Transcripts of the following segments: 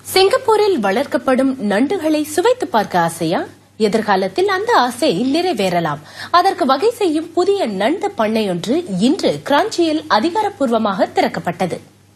சிங்கப்பூரில் வளர்க்கப்படும் நண்டுகளை சுவைத்து பார்க்க ஆசையா எதிர்காலத்தில் அந்த ஆசை நிறைவேறலாம் அதற்கு வகை செய்யும் புதிய நண்டு பண்ணையொன்று இன்று கிராஞ்சியில் அதிகாரப்பூர்வமாக திறக்கப்பட்டது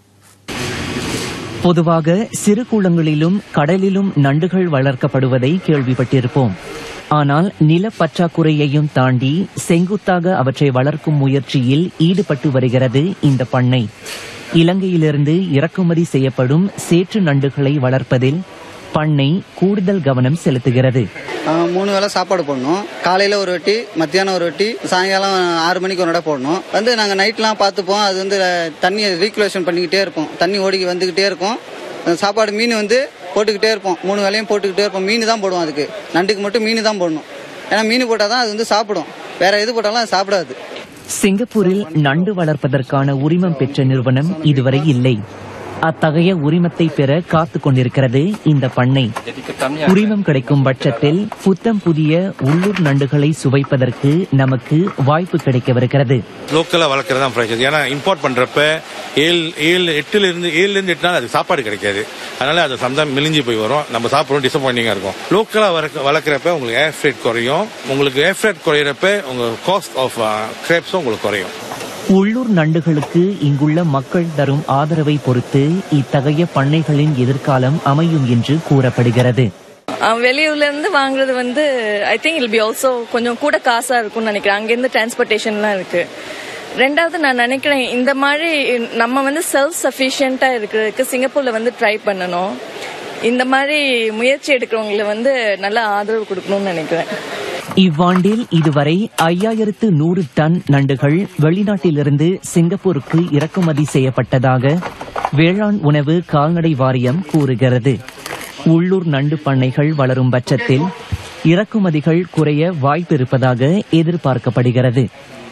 பொதுவாக சிறு குளங்களிலும் கடலிலும் நண்டுகள் வளர்க்கப்படுவதை கேள்விப்பட்டிருப்போம் ஆனால் நில பற்றாக்குறையையும் தாண்டி செங்குத்தாக அவற்றை வளர்க்கும் முயற்சியில் ஈடுபட்டு வருகிறது இந்த பண்ணை இலங்கையிலிருந்து இறக்குமதி செய்யப்படும் சேற்று நண்டுகளை வளர்ப்பதில் பண்ணை கூடுதல் கவனம் செலுத்துகிறது ஆஹ் மூணு வேளை சாப்பாடு போடணும் காலையில் ஒரு வாட்டி மத்தியானம் ஒரு வாட்டி சாயங்காலம் ஆறு மணிக்கு ஒரு நட போடணும் வந்து நாங்கள் நைட்லாம் பார்த்துப்போம் அது வந்து தண்ணியை ரீகுலேஷன் பண்ணிக்கிட்டே இருப்போம் தண்ணி ஓடி வந்துக்கிட்டே இருக்கும் அந்த சாப்பாடு மீன் வந்து போட்டுக்கிட்டே இருப்போம் மூணு வேளையும் போட்டுக்கிட்டே இருப்போம் மீன் தான் போடுவோம் அதுக்கு நண்டுக்கு மட்டும் மீன் தான் போடணும் ஏன்னா மீன் போட்டால் தான் அது வந்து சாப்பிடும் வேற எது போட்டாலும் அது சாப்பிடாது சிங்கப்பூரில் நண்டு வளர்ப்பதற்கான உரிமம் பெற்ற நிறுவனம் இதுவரை இல்லை அத்தகைய உரிமத்தை பெற காத்துக் கொண்டிருக்கிறது இந்த பண்ணை உரிமம் கிடைக்கும் பட்சத்தில் புத்தம் புதிய உள்ளூர் நண்டுகளை சுவைப்பதற்கு நமக்கு வாய்ப்பு கிடைக்கவிருக்கிறது லோக்கலாக வளர்க்குறது தான் ப்ரைஸ் ஏன்னா இம்போர்ட் பண்ணுறப்ப ஏழு ஏழு எட்டுல இருந்து ஏழுல இருந்து எட்டு நாள் அது சாப்பாடு கிடைக்காது அதனால அது சம்தான் மெலிஞ்சு போய் வரும் நம்ம சாப்பிட்றோம் டிசப்பாயிண்டிங்காக இருக்கும் லோக்கலாக வளர்க்க வளர்க்குறப்ப உங்களுக்கு ஏர் ஃப்ரேட் குறையும் உங்களுக்கு ஏர் ஃப்ரேட் குறையிறப்ப உங்கள் காஸ்ட் ஆஃப் கிரேப்ஸும் உங்களுக்கு குறையும் உள்ளூர் நண்டுகளுக்கு இங்குள்ள மக்கள் தரும் ஆதரவை பொறுத்து இத்தகைய பண்ணைகளின் எதிர்காலம் அமையும் என்று கூறப்படுகிறது அஹ் வெளியூர்ல இருந்து வாங்குறது வந்து I think will be also கொஞ்சம் கூட காசா இருக்கும்னு நினைக்கிறேன் அங்கேருந்து டிரான்ஸ்போர்ட்டேஷன்லாம் இருக்கு ரெண்டாவது நான் நினைக்கிறேன் இந்த மாதிரி நம்ம வந்து செல்ஃப் சஃபிஷியண்டா இருக்கிறதுக்கு சிங்கப்பூர்ல வந்து ட்ரை பண்ணணும் இந்த மாதிரி முயற்சி எடுக்கிறவங்களை வந்து நல்ல ஆதரவு கொடுக்கணும்னு நினைக்கிறேன் இவ்வாண்டில் இதுவரை ஐயாயிரத்து நூறு டன் நண்டுகள் வெளிநாட்டிலிருந்து சிங்கப்பூருக்கு இறக்குமதி செய்யப்பட்டதாக வேளாண் உணவு கால்நடை வாரியம் கூறுகிறது உள்ளூர் நண்டு பண்ணைகள் வளரும் பட்சத்தில் இறக்குமதிகள் குறைய வாய்ப்பிருப்பதாக எதிர்பார்க்கப்படுகிறது